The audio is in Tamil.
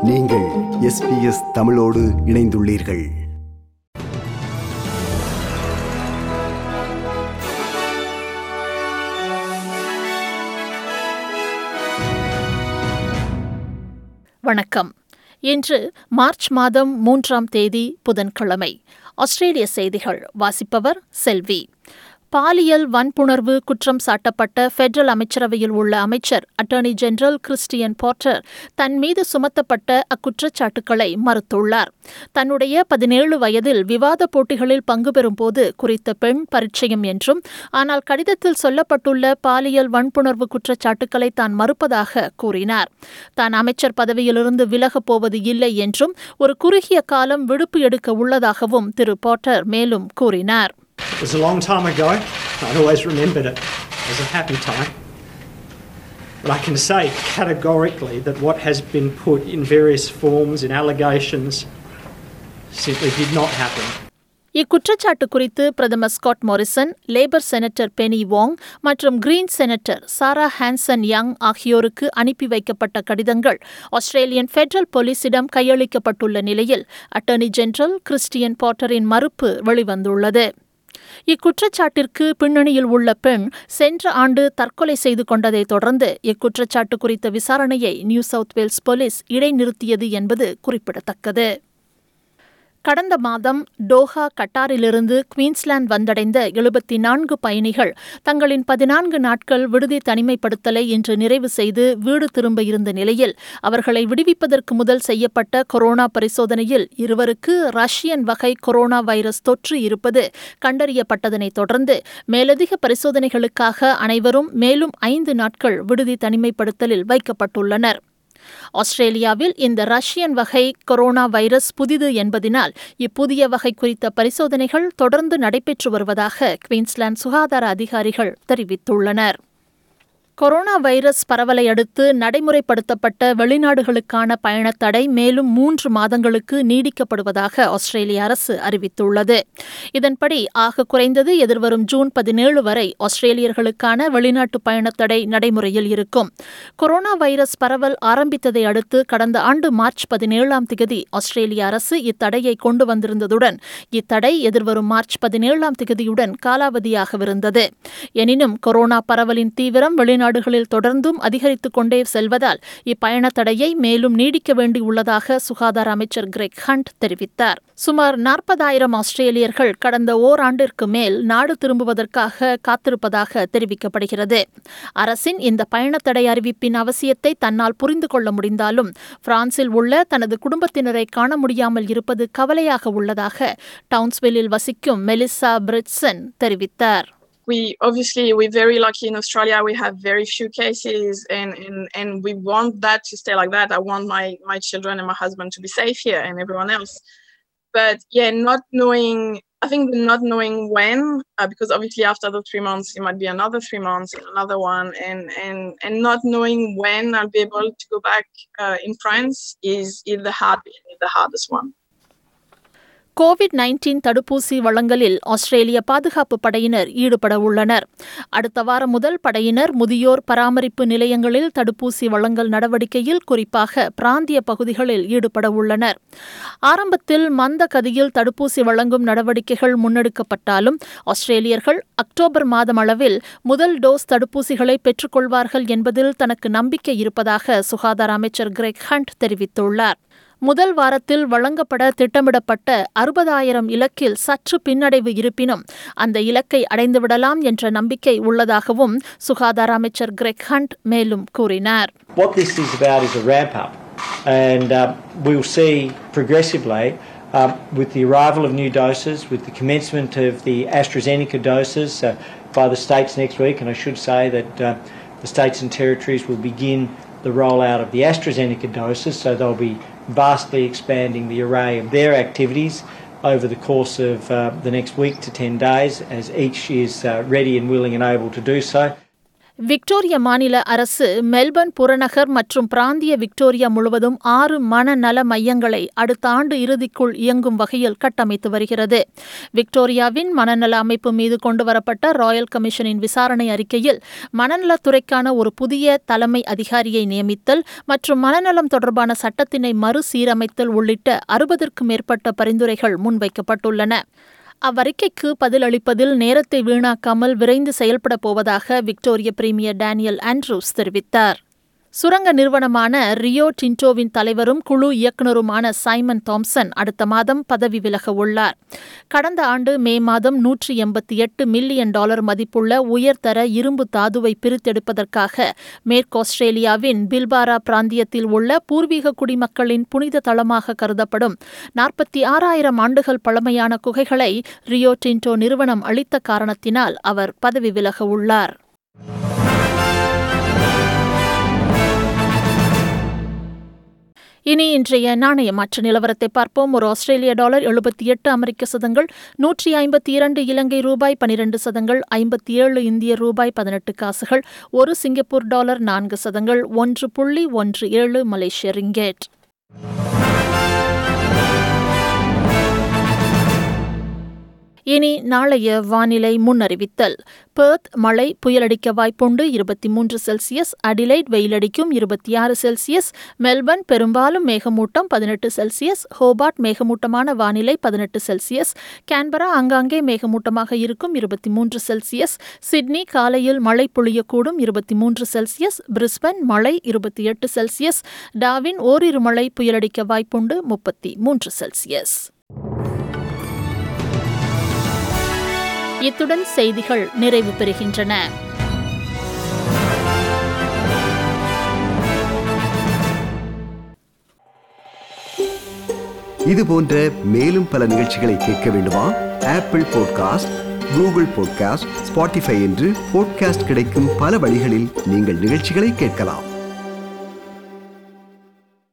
நீங்கள் எஸ்பிஎஸ் தமிழோடு இணைந்துள்ளீர்கள் வணக்கம் இன்று மார்ச் மாதம் மூன்றாம் தேதி புதன்கிழமை ஆஸ்திரேலிய செய்திகள் வாசிப்பவர் செல்வி பாலியல் வன்புணர்வு குற்றம் சாட்டப்பட்ட பெடரல் அமைச்சரவையில் உள்ள அமைச்சர் அட்டர்னி ஜெனரல் கிறிஸ்டியன் போர்ட்டர் தன் மீது சுமத்தப்பட்ட அக்குற்றச்சாட்டுக்களை மறுத்துள்ளார் தன்னுடைய பதினேழு வயதில் விவாத போட்டிகளில் பங்கு பெறும்போது குறித்த பெண் பரிச்சயம் என்றும் ஆனால் கடிதத்தில் சொல்லப்பட்டுள்ள பாலியல் வன்புணர்வு குற்றச்சாட்டுக்களை தான் மறுப்பதாக கூறினார் தான் அமைச்சர் பதவியிலிருந்து விலகப் போவது இல்லை என்றும் ஒரு குறுகிய காலம் விடுப்பு எடுக்க உள்ளதாகவும் திரு போர்ட்டர் மேலும் கூறினார் It was a long time ago. I always remembered it as a happy time. But I can say categorically that what has been put in various forms in allegations simply did not happen. இக்குற்றச்சாட்டு குறித்து பிரதமர் Scott Morrison Labor senator Penny Wong மற்றும் Green senator Sarah Hanson Young ஆகியோருக்கு அனுப்பி வைக்கப்பட்ட கடிதங்கள் ஆஸ்திரேலியன் பெடரல் போலீசிடம் கையளிக்கப்பட்டுள்ள நிலையில் அட்டர்னி ஜெனரல் கிறிஸ்டியன் பாட்டரின் மறுப்பு வெளிவந்துள்ளது இக்குற்றச்சாட்டிற்கு பின்னணியில் உள்ள பெண் சென்ற ஆண்டு தற்கொலை செய்து கொண்டதை தொடர்ந்து இக்குற்றச்சாட்டு குறித்த விசாரணையை நியூ சவுத் வேல்ஸ் போலீஸ் இடைநிறுத்தியது என்பது குறிப்பிடத்தக்கது கடந்த மாதம் டோஹா கட்டாரிலிருந்து குவீன்ஸ்லாந்து வந்தடைந்த எழுபத்தி நான்கு பயணிகள் தங்களின் பதினான்கு நாட்கள் விடுதி தனிமைப்படுத்தலை இன்று நிறைவு செய்து வீடு திரும்ப இருந்த நிலையில் அவர்களை விடுவிப்பதற்கு முதல் செய்யப்பட்ட கொரோனா பரிசோதனையில் இருவருக்கு ரஷ்யன் வகை கொரோனா வைரஸ் தொற்று இருப்பது கண்டறியப்பட்டதனைத் தொடர்ந்து மேலதிக பரிசோதனைகளுக்காக அனைவரும் மேலும் ஐந்து நாட்கள் விடுதி தனிமைப்படுத்தலில் வைக்கப்பட்டுள்ளனர் ஆஸ்திரேலியாவில் இந்த ரஷ்யன் வகை கொரோனா வைரஸ் புதிது என்பதினால் இப்புதிய வகை குறித்த பரிசோதனைகள் தொடர்ந்து நடைபெற்று வருவதாக குவீன்ஸ்லாந்து சுகாதார அதிகாரிகள் தெரிவித்துள்ளனர் கொரோனா வைரஸ் பரவலை அடுத்து நடைமுறைப்படுத்தப்பட்ட வெளிநாடுகளுக்கான பயணத்தடை மேலும் மூன்று மாதங்களுக்கு நீடிக்கப்படுவதாக ஆஸ்திரேலிய அரசு அறிவித்துள்ளது இதன்படி ஆக குறைந்தது எதிர்வரும் ஜூன் பதினேழு வரை ஆஸ்திரேலியர்களுக்கான வெளிநாட்டு பயணத்தடை நடைமுறையில் இருக்கும் கொரோனா வைரஸ் பரவல் ஆரம்பித்ததை அடுத்து கடந்த ஆண்டு மார்ச் பதினேழாம் திகதி ஆஸ்திரேலிய அரசு இத்தடையை கொண்டு வந்திருந்ததுடன் இத்தடை எதிர்வரும் மார்ச் பதினேழாம் திகதியுடன் காலாவதியாகவிருந்தது எனினும் கொரோனா பரவலின் தீவிரம் வெளிநாடு நாடுகளில் தொடர்ந்தும் அதிகரித்துக் கொண்டே செல்வதால் இப்பயண தடையை மேலும் நீடிக்க வேண்டியுள்ளதாக சுகாதார அமைச்சர் கிரெக் ஹண்ட் தெரிவித்தார் சுமார் நாற்பதாயிரம் ஆஸ்திரேலியர்கள் கடந்த ஓராண்டிற்கு மேல் நாடு திரும்புவதற்காக காத்திருப்பதாக தெரிவிக்கப்படுகிறது அரசின் இந்த பயணத்தடை அறிவிப்பின் அவசியத்தை தன்னால் புரிந்து கொள்ள முடிந்தாலும் பிரான்சில் உள்ள தனது குடும்பத்தினரை காண முடியாமல் இருப்பது கவலையாக உள்ளதாக டவுன்ஸ்வில்லில் வசிக்கும் மெலிசா பிரிட்சன் தெரிவித்தார் we obviously we're very lucky in australia we have very few cases and, and and we want that to stay like that i want my my children and my husband to be safe here and everyone else but yeah not knowing i think not knowing when uh, because obviously after the three months it might be another three months and another one and and and not knowing when i'll be able to go back uh, in france is is the hard is the hardest one Covid nineteen தடுப்பூசி வழங்கலில் ஆஸ்திரேலிய பாதுகாப்பு படையினர் ஈடுபட உள்ளனர் அடுத்த வாரம் முதல் படையினர் முதியோர் பராமரிப்பு நிலையங்களில் தடுப்பூசி வழங்கல் நடவடிக்கையில் குறிப்பாக பிராந்திய பகுதிகளில் ஈடுபட உள்ளனர் ஆரம்பத்தில் மந்த கதியில் தடுப்பூசி வழங்கும் நடவடிக்கைகள் முன்னெடுக்கப்பட்டாலும் ஆஸ்திரேலியர்கள் அக்டோபர் மாதம் அளவில் முதல் டோஸ் தடுப்பூசிகளை பெற்றுக்கொள்வார்கள் என்பதில் தனக்கு நம்பிக்கை இருப்பதாக சுகாதார அமைச்சர் கிரெக் ஹண்ட் தெரிவித்துள்ளார் முதல் வாரத்தில் வழங்கப்பட திட்டமிடப்பட்ட அறுபதாயிரம் இலக்கில் சற்று பின்னடைவு இருப்பினும் அந்த இலக்கை அடைந்துவிடலாம் என்ற நம்பிக்கை உள்ளதாகவும் சுகாதார அமைச்சர் கிரெக் ஹண்ட் மேலும் கூறினார் What this is about is a ramp up, and uh, we'll see progressively. Um, with the arrival of new doses, with the commencement of the AstraZeneca doses uh, by the states next week, and I should say that uh, the states and territories will begin the rollout of the AstraZeneca doses, so they'll be vastly expanding the array of their activities over the course of uh, the next week to 10 days as each is uh, ready and willing and able to do so. Victoria மாநில அரசு மெல்பர்ன் புறநகர் மற்றும் பிராந்திய விக்டோரியா முழுவதும் ஆறு மனநல மையங்களை அடுத்த ஆண்டு இறுதிக்குள் இயங்கும் வகையில் கட்டமைத்து வருகிறது விக்டோரியாவின் மனநல அமைப்பு மீது கொண்டுவரப்பட்ட ராயல் கமிஷனின் விசாரணை அறிக்கையில் மனநலத்துறைக்கான ஒரு புதிய தலைமை அதிகாரியை நியமித்தல் மற்றும் மனநலம் தொடர்பான சட்டத்தினை மறுசீரமைத்தல் உள்ளிட்ட அறுபதற்கும் மேற்பட்ட பரிந்துரைகள் முன்வைக்கப்பட்டுள்ளன அவ்வறிக்கைக்கு பதிலளிப்பதில் நேரத்தை வீணாக்காமல் விரைந்து செயல்பட போவதாக விக்டோரிய பிரீமியர் டேனியல் ஆண்ட்ரூஸ் தெரிவித்தார் சுரங்க நிறுவனமான ரியோ டின்டோவின் தலைவரும் குழு இயக்குநருமான சைமன் தாம்சன் அடுத்த மாதம் பதவி விலக உள்ளார் கடந்த ஆண்டு மே மாதம் நூற்றி எண்பத்தி எட்டு மில்லியன் டாலர் மதிப்புள்ள உயர்தர இரும்பு தாதுவை பிரித்தெடுப்பதற்காக மேற்கு ஆஸ்திரேலியாவின் பில்பாரா பிராந்தியத்தில் உள்ள பூர்வீக குடிமக்களின் புனித தளமாக கருதப்படும் நாற்பத்தி ஆறாயிரம் ஆண்டுகள் பழமையான குகைகளை ரியோ டின்டோ நிறுவனம் அளித்த காரணத்தினால் அவர் பதவி விலக உள்ளார் இனி இன்றைய நாணய மாற்று நிலவரத்தை பார்ப்போம் ஒரு ஆஸ்திரேலிய டாலர் எழுபத்தி எட்டு அமெரிக்க சதங்கள் நூற்றி ஐம்பத்தி இரண்டு இலங்கை ரூபாய் பனிரெண்டு சதங்கள் ஐம்பத்தி ஏழு இந்திய ரூபாய் பதினெட்டு காசுகள் ஒரு சிங்கப்பூர் டாலர் நான்கு சதங்கள் ஒன்று புள்ளி ஒன்று ஏழு மலேசிய ரிங்கேட் இனி நாளைய வானிலை முன்னறிவித்தல் பெர்த் மழை புயலடிக்க வாய்ப்புண்டு இருபத்தி மூன்று செல்சியஸ் அடிலைட் வெயிலடிக்கும் இருபத்தி ஆறு செல்சியஸ் மெல்பர்ன் பெரும்பாலும் மேகமூட்டம் பதினெட்டு செல்சியஸ் ஹோபார்ட் மேகமூட்டமான வானிலை பதினெட்டு செல்சியஸ் கேன்பரா ஆங்காங்கே மேகமூட்டமாக இருக்கும் இருபத்தி மூன்று செல்சியஸ் சிட்னி காலையில் மழை பொழியக்கூடும் இருபத்தி மூன்று செல்சியஸ் பிரிஸ்பன் மழை இருபத்தி எட்டு செல்சியஸ் டாவின் ஓரிரு மழை புயலடிக்க வாய்ப்புண்டு முப்பத்தி மூன்று செல்சியஸ் இத்துடன் செய்திகள் நிறைவு பெறுகின்றன இது போன்ற மேலும் பல நிகழ்ச்சிகளை கேட்க வேண்டுமா Apple podcast Google podcast Spotify என்று பாட்காஸ்ட் கிடைக்கும் பல வழிகளில் நீங்கள் நிகழ்ச்சிகளை கேட்கலாம்